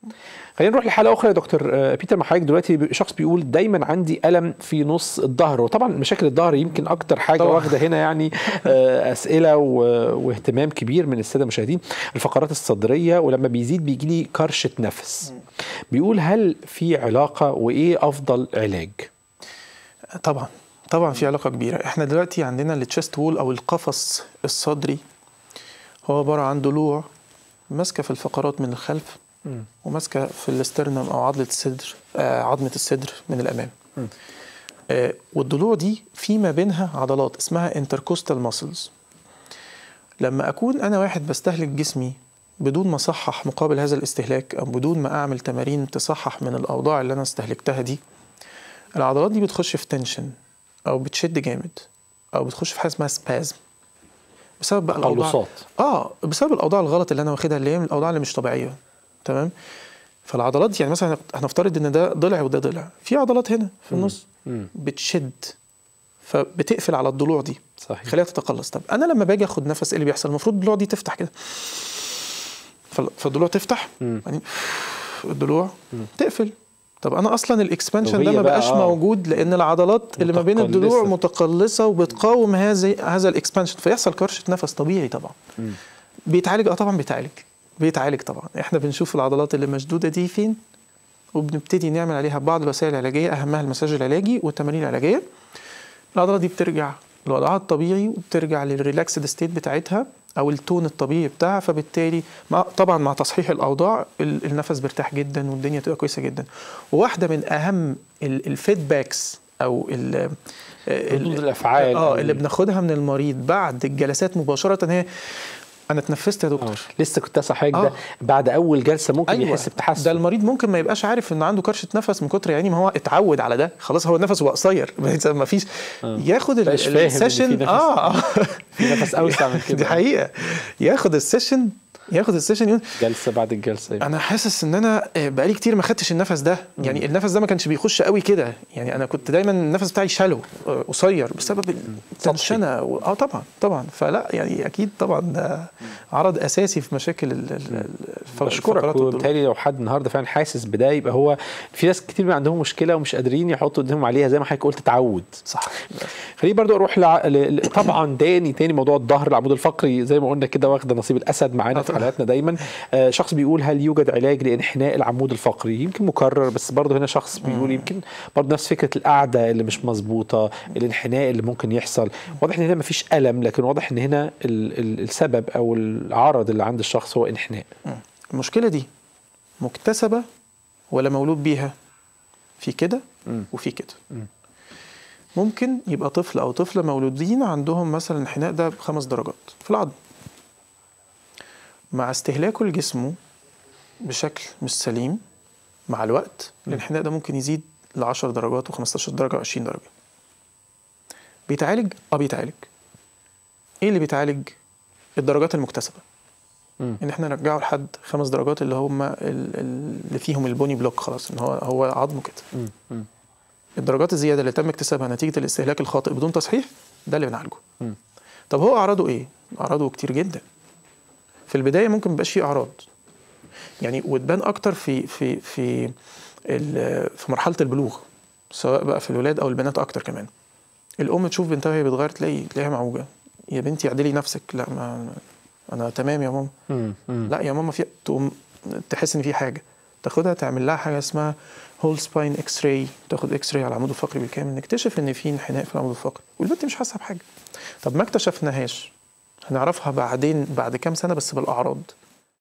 خلينا نروح لحاله اخرى يا دكتور آه، بيتر مع حضرتك دلوقتي شخص بيقول دايما عندي الم في نص الظهر وطبعا مشاكل الظهر يمكن اكتر حاجه طبعاً. واخده هنا يعني آه، اسئله و- واهتمام كبير من الساده المشاهدين الفقرات الصدريه ولما بيزيد بيجي لي كرشه نفس بيقول هل في علاقه وايه افضل علاج طبعا طبعا في علاقه كبيره احنا دلوقتي عندنا التشست وول او القفص الصدري هو عباره عن ضلوع ماسكه في الفقرات من الخلف وماسكه في الاسترنم او عضله الصدر آه عظمه الصدر من الامام آه والضلوع دي في ما بينها عضلات اسمها انتركوستال ماسلز لما اكون انا واحد بستهلك جسمي بدون ما اصحح مقابل هذا الاستهلاك او بدون ما اعمل تمارين تصحح من الاوضاع اللي انا استهلكتها دي العضلات دي بتخش في تنشن او بتشد جامد او بتخش في حاجه اسمها سبازم بسبب بقى الاوضاع تقلصات اه بسبب الاوضاع الغلط اللي انا واخدها اللي هي من الاوضاع اللي مش طبيعيه تمام فالعضلات دي يعني مثلا هنفترض ان ده ضلع وده ضلع في عضلات هنا في النص مم. بتشد فبتقفل على الضلوع دي صحيح خليها تتقلص طب انا لما باجي اخد نفس ايه اللي بيحصل المفروض الضلوع دي تفتح كده فال- فالضلوع تفتح مم. بعدين الضلوع تقفل طب انا اصلا الاكسبانشن ده وهي ما بقى بقاش آه. موجود لان العضلات اللي ما بين الضلوع متقلصة. متقلصه وبتقاوم هذا هذا الاكسبانشن فيحصل كرشه نفس طبيعي طبعا مم. بيتعالج اه طبعا بيتعالج بيتعالج طبعا احنا بنشوف العضلات اللي مشدوده دي فين وبنبتدي نعمل عليها بعض الوسائل العلاجيه اهمها المساج العلاجي والتمارين العلاجيه العضله دي بترجع لوضعها الطبيعي وبترجع للريلاكسد ستيت بتاعتها او التون الطبيعي بتاعها فبالتالي مع طبعا مع تصحيح الاوضاع ال- النفس بيرتاح جدا والدنيا تبقى كويسه جدا وواحده من اهم الفيدباكس او ال ردود الافعال اه أو- اللي بناخدها من المريض بعد الجلسات مباشره هي انا اتنفست يا آه. دكتور لسه كنت اسال حضرتك ده آه. بعد اول جلسه ممكن أيوة. يحس بتحسن ده المريض ممكن ما يبقاش عارف ان عنده كرشه نفس من كتر يعني ما هو اتعود على ده خلاص هو نفسه بقى قصير ما فيش ياخد ال- بقاش فاهم إن في السيشن نفس. اه في نفس اوسع من كده دي حقيقه ياخد السيشن ياخد السيشن يقول جلسه بعد الجلسه انا حاسس ان انا آه، بقالي كتير ما خدتش النفس ده يعني النفس ده ما كانش بيخش قوي كده يعني انا كنت دايما النفس بتاعي شالو آه، قصير بسبب التنشنه و- اه طبعا طبعا فلا يعني اكيد طبعا ده عرض اساسي في مشاكل ال- ال- ال- الف- بشكرك الفقرات والضلوع. وبالتالي لو حد النهارده فعلا حاسس بده يبقى هو في ناس كتير بيبقى عندهم مشكله ومش قادرين يحطوا قدامهم عليها زي ما حضرتك قلت تعود صح خليني برضو اروح لع... ل... ل- طبعا تاني تاني موضوع الظهر العمود الفقري زي ما قلنا كده واخده نصيب الاسد معانا في طبعاً. حلقاتنا دايما آه شخص بيقول هل يوجد علاج لانحناء العمود الفقري يمكن مكرر بس برضو هنا شخص بيقول يمكن برضو نفس فكره القعده اللي مش مظبوطه الانحناء اللي ممكن يحصل واضح ان هنا مفيش الم لكن واضح ان هنا ال... ال... السبب او العرض اللي عند الشخص هو انحناء المشكله دي مكتسبه ولا مولود بيها في كده مم. وفي كده مم. ممكن يبقى طفل او طفله مولودين عندهم مثلا الانحناء ده بخمس درجات في العظم مع استهلاكه لجسمه بشكل مش سليم مع الوقت الانحناء ده ممكن يزيد ل 10 درجات و15 درجه و20 درجه بيتعالج اه بيتعالج ايه اللي بيتعالج الدرجات المكتسبه مم. ان احنا نرجعه لحد خمس درجات اللي هم ال- ال- اللي فيهم البوني بلوك خلاص ان هو هو عظمه كده مم. مم. الدرجات الزياده اللي تم اكتسابها نتيجه الاستهلاك الخاطئ بدون تصحيح ده اللي بنعالجه مم. طب هو اعراضه ايه اعراضه كتير جدا في البدايه ممكن ميبقاش فيه اعراض يعني وتبان اكتر في في في ال- في مرحله البلوغ سواء بقى في الولاد او البنات اكتر كمان الام تشوف بنتها وهي بتغير تلاقي تلاقيها معوجه يا بنتي اعدلي نفسك لا ما انا تمام يا ماما مم. مم. لا يا ماما في تقوم تحس ان في حاجه تاخدها تعمل لها حاجه اسمها هول سباين اكس راي تاخد اكس راي على العمود الفقري بالكامل نكتشف ان في انحناء في العمود الفقري والبنت مش حاسه بحاجه طب ما اكتشفناهاش هنعرفها بعدين بعد كام سنه بس بالاعراض